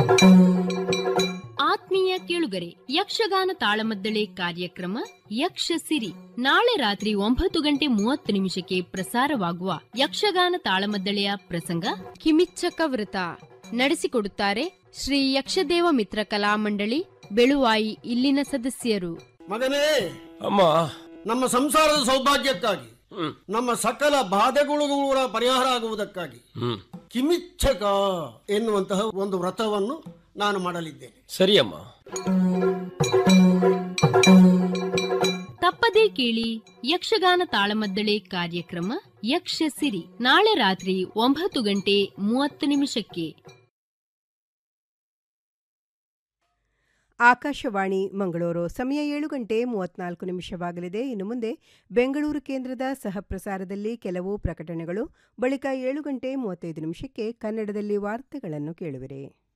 ಆತ್ಮೀಯ ಕೇಳುಗರೆ ಯಕ್ಷಗಾನ ತಾಳಮದ್ದಳೆ ಕಾರ್ಯಕ್ರಮ ಯಕ್ಷ ಸಿರಿ ನಾಳೆ ರಾತ್ರಿ ಒಂಬತ್ತು ಗಂಟೆ ಮೂವತ್ತು ನಿಮಿಷಕ್ಕೆ ಪ್ರಸಾರವಾಗುವ ಯಕ್ಷಗಾನ ತಾಳಮದ್ದಳೆಯ ಪ್ರಸಂಗ ಕಿಮಿಚ್ಚಕ ವೃತ ನಡೆಸಿಕೊಡುತ್ತಾರೆ ಶ್ರೀ ಯಕ್ಷದೇವ ಮಿತ್ರ ಕಲಾಮಂಡಳಿ ಬೆಳುವಾಯಿ ಇಲ್ಲಿನ ಸದಸ್ಯರು ಮಗನೇ ಅಮ್ಮ ನಮ್ಮ ಸಂಸಾರದ ಸೌಭಾಗ್ಯಕ್ಕಾಗಿ ನಮ್ಮ ಸಕಲ ಬಾಧೆಗಳು ಕೂಡ ಪರಿಹಾರ ಆಗುವುದಕ್ಕಾಗಿ ಹ್ಮ್ ಕಿಮಿಚ್ಛಕ ಎನ್ನುವಂತಹ ಒಂದು ವ್ರತವನ್ನು ನಾನು ಮಾಡಲಿದ್ದೇನೆ ಸರಿ ಅಮ್ಮ ತಪ್ಪದೇ ಕೇಳಿ ಯಕ್ಷಗಾನ ತಾಳಮದ್ದಳೆ ಕಾರ್ಯಕ್ರಮ ಯಕ್ಷ ಸಿರಿ ನಾಳೆ ರಾತ್ರಿ ಒಂಬತ್ತು ಗಂಟೆ ಮೂವತ್ತು ನಿಮಿಷಕ್ಕೆ ಆಕಾಶವಾಣಿ ಮಂಗಳೂರು ಸಮಯ ಏಳು ಗಂಟೆ ಮೂವತ್ನಾಲ್ಕು ನಿಮಿಷವಾಗಲಿದೆ ಇನ್ನು ಮುಂದೆ ಬೆಂಗಳೂರು ಕೇಂದ್ರದ ಸಹ ಪ್ರಸಾರದಲ್ಲಿ ಕೆಲವು ಪ್ರಕಟಣೆಗಳು ಬಳಿಕ ಏಳು ಗಂಟೆ ಮೂವತ್ತೈದು ನಿಮಿಷಕ್ಕೆ ಕನ್ನಡದಲ್ಲಿ ವಾರ್ತೆಗಳನ್ನು ಕೇಳುವಿರಿ